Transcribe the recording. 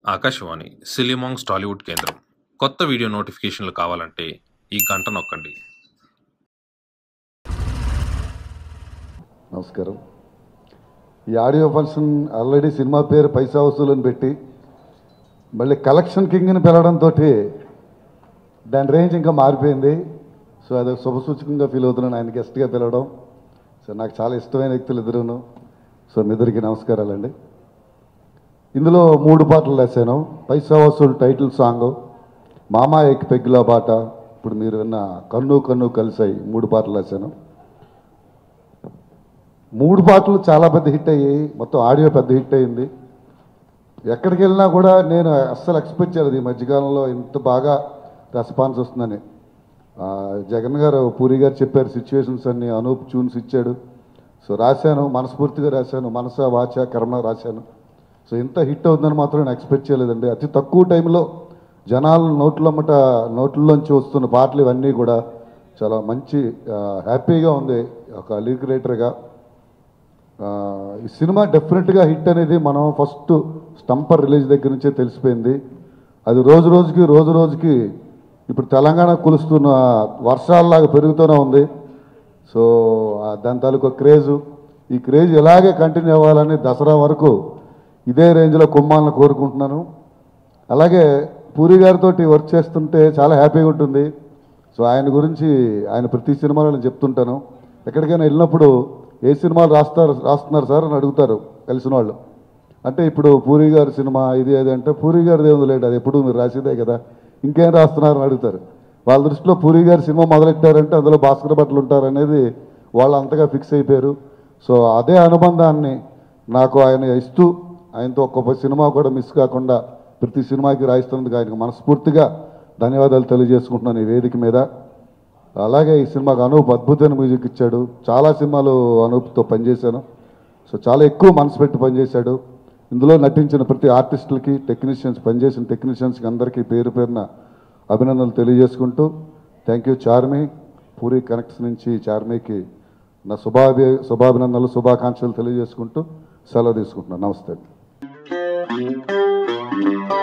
ఆకాశవాణి సిలిమాంగ్స్ టాలీవుడ్ కేంద్రం కొత్త వీడియో నోటిఫికేషన్లు కావాలంటే ఈ గంట నొక్కండి నమస్కారం ఈ ఆడియో ఫంక్షన్ ఆల్రెడీ సినిమా పేరు పైసా వసూలు అని పెట్టి మళ్ళీ కలెక్షన్ కింగ్ని పిలవడంతో దాని రేంజ్ ఇంకా మారిపోయింది సో అదొక శుభసూచకంగా ఫీల్ అవుతున్నాను ఆయన గెస్ట్గా పిలవడం సో నాకు చాలా ఇష్టమైన వ్యక్తులు ఇద్దరును సో మీ ఇద్దరికి నమస్కారాలండి ఇందులో మూడు పాటలు రాశాను పైసా వసూలు టైటిల్ సాంగ్ మామా ఎక్ పెగ్గుల పాట ఇప్పుడు మీరు విన్న కన్ను కన్ను కలిసాయి మూడు పాటలు రాశాను మూడు పాటలు చాలా పెద్ద హిట్ అయ్యాయి మొత్తం ఆడియో పెద్ద హిట్ అయింది ఎక్కడికి వెళ్ళినా కూడా నేను అస్సలు ఎక్స్పెక్ట్ చేయలేదు ఈ మధ్యకాలంలో ఇంత బాగా రెస్పాన్స్ వస్తుందని ఆ, జగన్ గారు పూరి గారు చెప్పారు సిచ్యువేషన్స్ అన్ని అనూప్ ట్యూన్స్ ఇచ్చాడు సో రాశాను మనస్ఫూర్తిగా రాశాను మనస వాచ కర్మ రాశాను సో ఇంత హిట్ అవుతుందని మాత్రం నేను ఎక్స్పెక్ట్ చేయలేదండి అతి తక్కువ టైంలో జనాలు నోట్లమ్మట నోట్లలోంచి వస్తున్న పాటలు ఇవన్నీ కూడా చాలా మంచి ఆ, హ్యాపీగా ఉంది ఒక లీక్ రైటర్గా ఆ, ఈ సినిమా డెఫినెట్గా హిట్ అనేది మనం ఫస్ట్ స్టంపర్ రిలీజ్ దగ్గర నుంచే తెలిసిపోయింది అది రోజు రోజుకి రోజు రోజుకి ఇప్పుడు తెలంగాణ కులుస్తున్న వర్షాలలాగా పెరుగుతూనే ఉంది సో ఆ దాని తాలూకా క్రేజు ఈ క్రేజ్ ఇలాగే కంటిన్యూ అవ్వాలని దసరా వరకు ఇదే రేంజ్లో కుమ్మాలను కోరుకుంటున్నాను అలాగే పూరి గారితో వర్క్ చేస్తుంటే చాలా హ్యాపీగా ఉంటుంది సో ఆయన గురించి ఆయన ప్రతి సినిమాలో నేను చెప్తుంటాను ఎక్కడికైనా వెళ్ళినప్పుడు ఏ సినిమాలు రాస్తారు రాస్తున్నారు సార్ అని అడుగుతారు తెలిసిన వాళ్ళు అంటే ఇప్పుడు పూరి గారి సినిమా ఇది అది అంటే పూరి గారిది ఏముంది లేడు అది ఎప్పుడు మీరు రాసేదే కదా ఇంకేం రాస్తున్నారు అని అడుగుతారు వాళ్ళ దృష్టిలో పూరి గారి సినిమా మొదలెట్టారంటే అందులో భాస్కర్ భట్లు ఉంటారు అనేది వాళ్ళు అంతగా ఫిక్స్ అయిపోయారు సో అదే అనుబంధాన్ని నాకు ఆయన ఇస్తూ ఆయనతో ఒక్కొక్క సినిమా కూడా మిస్ కాకుండా ప్రతి సినిమాకి రాయిస్తున్నందుకు ఆయనకు మనస్ఫూర్తిగా ధన్యవాదాలు తెలియజేసుకుంటున్నాను ఈ వేదిక మీద అలాగే ఈ సినిమాకు అనూప్ అద్భుతమైన మ్యూజిక్ ఇచ్చాడు చాలా సినిమాలు అనూప్తో పనిచేశాను సో చాలా ఎక్కువ మనసు పెట్టి పనిచేశాడు ఇందులో నటించిన ప్రతి ఆర్టిస్టులకి టెక్నీషియన్స్ పనిచేసిన టెక్నీషియన్స్కి అందరికీ పేరు పేరున అభినందనలు తెలియజేసుకుంటూ thank you Charmi Puri connects నుంచి చార్మికి నా శుభాభి శుభాభినందనలు శుభాకాంక్షలు తెలియజేసుకుంటూ సెలవు తీసుకుంటున్నాను నమస్తే